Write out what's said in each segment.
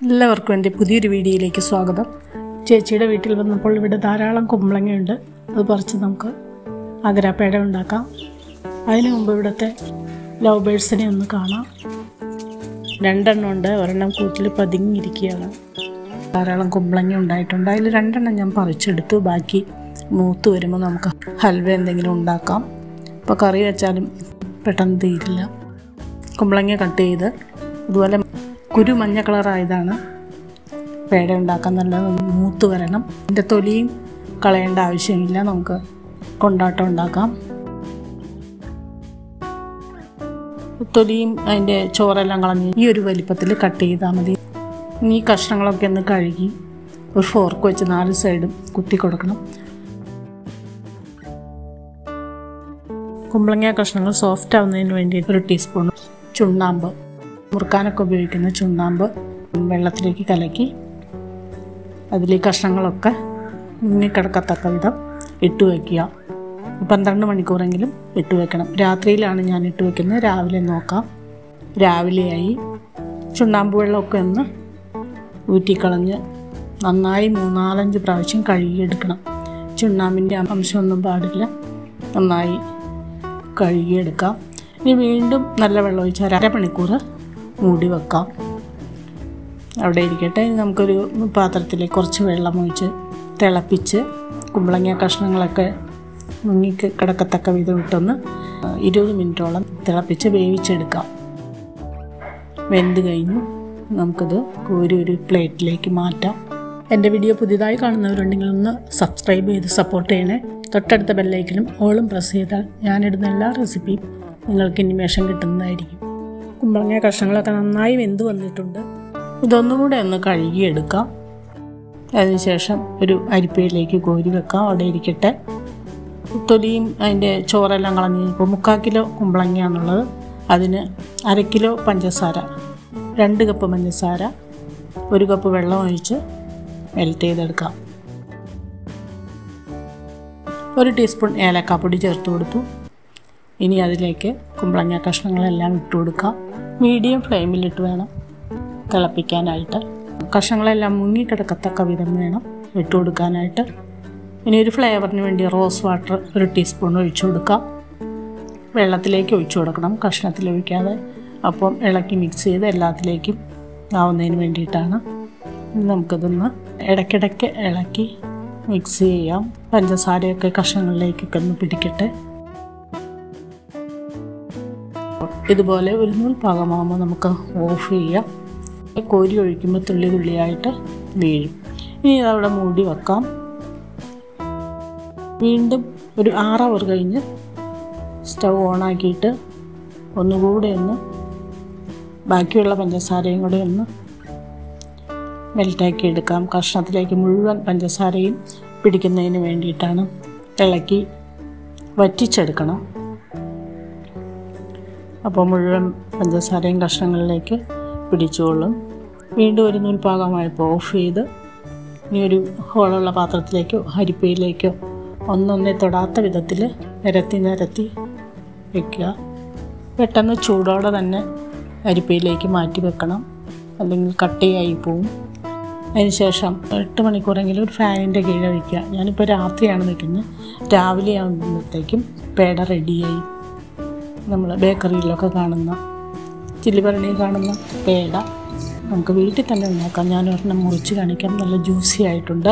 എല്ലാവർക്കും എൻ്റെ പുതിയൊരു വീഡിയോയിലേക്ക് സ്വാഗതം ചേച്ചിയുടെ വീട്ടിൽ വന്നപ്പോൾ ഇവിടെ ധാരാളം കുമ്പളങ്ങയുണ്ട് അത് പറിച്ച് നമുക്ക് അകരാപ്പേട ഉണ്ടാക്കാം അതിനു മുമ്പ് ഇവിടുത്തെ ലവ് ബേഴ്സിനെ ഒന്ന് കാണാം രണ്ടെണ്ണം ഉണ്ട് ഒരെണ്ണം കൂട്ടിൽ പതുങ്ങിയിരിക്കുകയാണ് ധാരാളം കുമ്പളങ്ങ ഉണ്ടായിട്ടുണ്ട് അതിൽ രണ്ടെണ്ണം ഞാൻ പറിച്ചെടുത്തു ബാക്കി മൂത്ത് വരുമ്പോൾ നമുക്ക് ഹൽവ എന്തെങ്കിലും ഉണ്ടാക്കാം ഇപ്പോൾ കറി വെച്ചാലും പെട്ടെന്ന് തീരില്ല കുമ്പളങ്ങ കട്ട് ചെയ്ത് അതുപോലെ കുരു മഞ്ഞ കളറായതാണ് പേട ഉണ്ടാക്കാൻ നല്ല മൂത്ത് വരണം ഇതിൻ്റെ തൊലിയും കളയേണ്ട ആവശ്യമില്ല നമുക്ക് കൊണ്ടാട്ടം ഉണ്ടാക്കാം തൊലിയും അതിൻ്റെ ചോറെല്ലാം കളഞ്ഞ് ഈ ഒരു വലിപ്പത്തിൽ കട്ട് ചെയ്താൽ മതി ഇനി ഈ കഷ്ണങ്ങളൊക്കെ ഒന്ന് കഴുകി ഒരു ഫോർക്ക് വെച്ച് നാല് സൈഡും കുത്തി കൊടുക്കണം കുമ്പളങ്ങ കഷ്ണങ്ങൾ സോഫ്റ്റ് ആവുന്നതിന് വേണ്ടി ഒരു ടീസ്പൂൺ ചുണ്ണാമ്പ് മുറുക്കാനൊക്കെ ഉപയോഗിക്കുന്ന ചുണ്ണാമ്പ് വെള്ളത്തിലേക്ക് കലക്കി അതിൽ ഈ കഷ്ണങ്ങളൊക്കെ മുങ്ങിക്കിടക്കത്തക്ക വിധം ഇട്ട് വയ്ക്കുക പന്ത്രണ്ട് മണിക്കൂറെങ്കിലും ഇട്ട് വെക്കണം രാത്രിയിലാണ് ഞാൻ ഇട്ട് വെക്കുന്നത് രാവിലെ നോക്കാം രാവിലെയായി ചുണ്ണാമ്പ് വെള്ളമൊക്കെ ഒന്ന് ഊറ്റിക്കളഞ്ഞ് നന്നായി മൂന്നാലഞ്ച് പ്രാവശ്യം കഴുകിയെടുക്കണം ചുണ്ണാമ്പിൻ്റെ അംശമൊന്നും പാടില്ല നന്നായി കഴുകിയെടുക്കാം ഇനി വീണ്ടും നല്ല വെള്ളം ഒഴിച്ച് അരമണിക്കൂർ മൂടി വെക്കാം അവിടെ ഇരിക്കട്ടെ ഇനി നമുക്കൊരു പാത്രത്തിലേക്ക് കുറച്ച് വെള്ളം ഒഴിച്ച് തിളപ്പിച്ച് കുമ്പളങ്ങ കഷ്ണങ്ങളൊക്കെ മുങ്ങി കിടക്കത്തക്ക വിധം ഇട്ടൊന്ന് ഇരുപത് മിനിറ്റോളം തിളപ്പിച്ച് വേവിച്ചെടുക്കാം വെന്ത് കഴിഞ്ഞു നമുക്കത് കോരി ഒരു പ്ലേറ്റിലേക്ക് മാറ്റാം എൻ്റെ വീഡിയോ പുതിയതായി കാണുന്നവരുണ്ടെങ്കിൽ ഒന്ന് സബ്സ്ക്രൈബ് ചെയ്ത് സപ്പോർട്ട് ചെയ്യണേ തൊട്ടടുത്ത ബെല്ലൈക്കനും ഓളും പ്രസ് ചെയ്താൽ ഞാനിടുന്ന എല്ലാ റെസിപ്പിയും നിങ്ങൾക്ക് ഇനിമേഷൻ കിട്ടുന്നതായിരിക്കും കുമ്പളങ്ങ കഷ്ണങ്ങളൊക്കെ നന്നായി വെന്ത് വന്നിട്ടുണ്ട് ഇതൊന്നുകൂടെ ഒന്ന് കഴുകിയെടുക്കാം അതിനുശേഷം ഒരു അരിപ്പയിലേക്ക് കോരി വെക്കാം അവിടെ ഇരിക്കട്ടെ തൊലിയും അതിൻ്റെ ചോറെല്ലാം കളഞ്ഞ് ഇപ്പോൾ മുക്കാൽ കിലോ കുമ്പളങ്ങയാണുള്ളത് അതിന് അര കിലോ പഞ്ചസാര രണ്ട് കപ്പ് പഞ്ചസാര ഒരു കപ്പ് വെള്ളം ഒഴിച്ച് മെൽറ്റ് ചെയ്തെടുക്കാം ഒരു ടീസ്പൂൺ ഏലക്കാപ്പൊടി ചേർത്ത് കൊടുത്തു ഇനി അതിലേക്ക് കുമ്പളങ്ങ കഷ്ണങ്ങളെല്ലാം ഇട്ട് കൊടുക്കാം മീഡിയം ഫ്ലെയിമിലിട്ട് വേണം തിളപ്പിക്കാനായിട്ട് കഷ്ണങ്ങളെല്ലാം മുങ്ങിക്കിടക്കത്തക്ക വിധം വേണം ഇട്ട് കൊടുക്കാനായിട്ട് ഇനി ഒരു ഫ്ലേവറിന് വേണ്ടി റോസ് വാട്ടർ ഒരു ടീസ്പൂൺ ഒഴിച്ചു കൊടുക്കാം വെള്ളത്തിലേക്ക് ഒഴിച്ചു കൊടുക്കണം കഷ്ണത്തിൽ ഒഴിക്കാതെ അപ്പം ഇളക്കി മിക്സ് ചെയ്ത് എല്ലാത്തിലേക്കും ആവുന്നതിന് വേണ്ടിയിട്ടാണ് നമുക്കിതൊന്ന് ഇടയ്ക്കിടയ്ക്ക് ഇളക്കി മിക്സ് ചെയ്യാം പഞ്ചസാരയൊക്കെ കഷ്ണങ്ങളിലേക്കൊക്കെ ഒന്ന് പിടിക്കട്ടെ ഇതുപോലെ ഒരു നൂൽ പാകമാകുമ്പോൾ നമുക്ക് ഓഫ് ചെയ്യാം കോരി ഒഴിക്കുമ്പോൾ തുള്ളി തുള്ളിയായിട്ട് വീഴും ഇനി അതവിടെ മൂടി വെക്കാം വീണ്ടും ഒരു ആറ് അവർ കഴിഞ്ഞ് സ്റ്റൗ ഓണാക്കിയിട്ട് ഒന്നുകൂടെ ഒന്ന് ബാക്കിയുള്ള പഞ്ചസാരയും കൂടെ ഒന്ന് മെൽറ്റാക്കി എടുക്കാം കഷ്ണത്തിലേക്ക് മുഴുവൻ പഞ്ചസാരയും പിടിക്കുന്നതിന് വേണ്ടിയിട്ടാണ് ഇളക്കി വറ്റിച്ചെടുക്കണം അപ്പോൾ മുഴുവൻ പഞ്ചസാരയും കഷ്ണങ്ങളിലേക്ക് പിടിച്ചോളും വീണ്ടും ഒരു നൂൽപാകമായപ്പോൾ ഓഫ് ചെയ്ത് ഇനി ഒരു ഹോളുള്ള പാത്രത്തിലേക്കോ അരിപ്പയിലേക്കോ ഒന്നൊന്നേ തൊടാത്ത വിധത്തിൽ നിരത്തി നിരത്തി വെക്കുക പെട്ടെന്ന് ചൂടോടെ തന്നെ അരിപ്പയിലേക്ക് മാറ്റി വെക്കണം അല്ലെങ്കിൽ കട്ടയായി പോവും അതിനുശേഷം എട്ട് മണിക്കൂറെങ്കിലും ഒരു ഫാനിൻ്റെ കീഴെ വയ്ക്കുക ഞാനിപ്പോൾ രാത്രിയാണ് നിൽക്കുന്നത് രാവിലെ ആകുമ്പോഴത്തേക്കും പേട റെഡിയായി നമ്മൾ ബേക്കറിയിലൊക്കെ കാണുന്ന ചില്ലിപ്പരണിയിൽ കാണുന്ന പേട നമുക്ക് വീട്ടിൽ തന്നെ ഉണ്ടാക്കാം ഞാൻ ഒരെണ്ണം മുറിച്ച് കാണിക്കാം നല്ല ജ്യൂസി ആയിട്ടുണ്ട്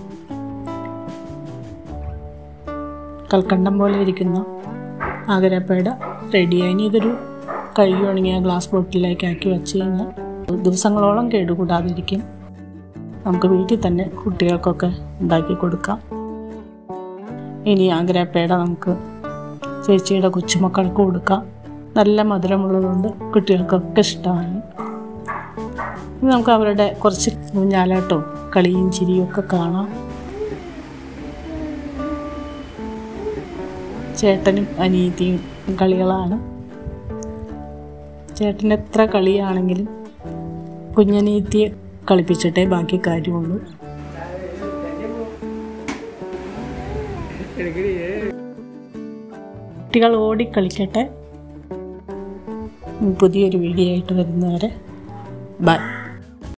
കൽക്കണ്ടം പോലെ ഇരിക്കുന്ന ആഗ്രപ്പേട റെഡിയായി ഇനി ഇതൊരു കഴുകി ഉണങ്ങിയ ഗ്ലാസ് ബോട്ടിലേക്ക് ആക്കി വെച്ച് കഴിഞ്ഞാൽ ദിവസങ്ങളോളം കേടുകൂടാതിരിക്കും നമുക്ക് വീട്ടിൽ തന്നെ കുട്ടികൾക്കൊക്കെ ഉണ്ടാക്കി കൊടുക്കാം ഇനി ആഗ്രപ്പേട നമുക്ക് ചേച്ചിയുടെ കൊച്ചുമക്കൾക്ക് കൊടുക്കാം നല്ല മധുരമുള്ളതുകൊണ്ട് കുട്ടികൾക്കൊക്കെ ഇഷ്ടമാണ് ഇനി നമുക്ക് അവരുടെ കുറച്ച് ഊഞ്ഞാലാട്ടവും കളിയും ചിരിയും ഒക്കെ കാണാം ചേട്ടനും അനീതിയും കളികളാണ് ചേട്ടൻ എത്ര കളിയാണെങ്കിലും കുഞ്ഞനീത്തിയെ കളിപ്പിച്ചിട്ടേ ബാക്കി കാര്യമുള്ളൂ കുട്ടികൾ ഓടിക്കളിക്കട്ടെ പുതിയൊരു വീഡിയോ ആയിട്ട് വരുന്നവരെ ബൈ